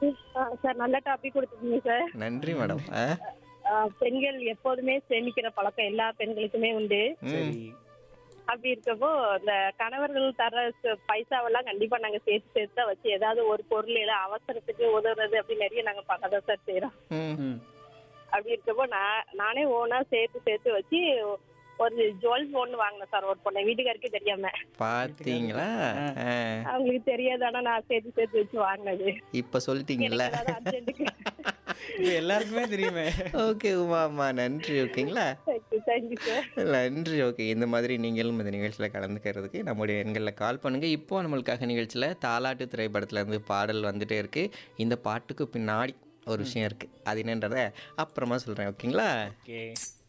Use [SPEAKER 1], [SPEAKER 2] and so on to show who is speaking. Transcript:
[SPEAKER 1] Sir நல்ல topic கொடுத்துருக்கீங்க sir
[SPEAKER 2] நன்றி மேடம் ஆ
[SPEAKER 1] ஆ, பெண்கள் எப்போதுமே சேமிக்கிற பழக்கம் எல்லா பெண்களுக்குமே உண்டு
[SPEAKER 2] ம்
[SPEAKER 1] அப்படி இருக்கப்போ இந்த கணவர்கள் தர ச- பைசாவெல்லாம் கண்டிப்பா நாங்க சேர்த்து சேர்த்து தான் வச்சு ஏதாவது ஒரு பொருள் இல்ல அவசரத்துக்கு உதவுறது அப்படி நிறைய நாங்க பண்ணதான் சார் செய்யறோம்
[SPEAKER 2] ம்
[SPEAKER 3] ம்.
[SPEAKER 1] அப்படி இருக்கப்போ நான் நானே ஓனா சேர்த்து சேர்த்து வச்சு ஒரு ஜுவல்ஸ் ஒன்று வாங்கினேன் சார் ஒரு பொண்ணு வீட்டுக்காருக்கே தெரியாம
[SPEAKER 2] பாத்தீங்களா ஆ.
[SPEAKER 1] அவங்களுக்கு தெரியாது ஆனா நான் சேர்த்து சேர்த்து வச்சு வாங்கினது
[SPEAKER 2] இப்ப சொல்லிட்டீங்கல்ல
[SPEAKER 1] எனக்கு ஏதாவது அர்ஜென்ட்டுக்கு
[SPEAKER 3] இப்ப எல்லாருக்குமே தெரியுமே
[SPEAKER 2] ஓகே உமாமா நன்றி ஓகேங்களா
[SPEAKER 1] தேங்க்யூ தேங்க்யூ சார்
[SPEAKER 2] நன்றி ஓகே இந்த மாதிரி நீங்களும் இந்த நிகழ்ச்சியில் கலந்துக்கிறதுக்கு நம்முடைய எண்களில் கால் பண்ணுங்கள் இப்போ நம்மளுக்காக நிகழ்ச்சியில் தாலாட்டு திரைப்படத்துலேருந்து பாடல் வந்துட்டே இருக்குது இந்த பாட்டுக்கு பின்னாடி ஒரு விஷயம் இருக்குது அது என்னன்றதை அப்புறமா சொல்கிறேன் ஓகேங்களா
[SPEAKER 3] ஓகே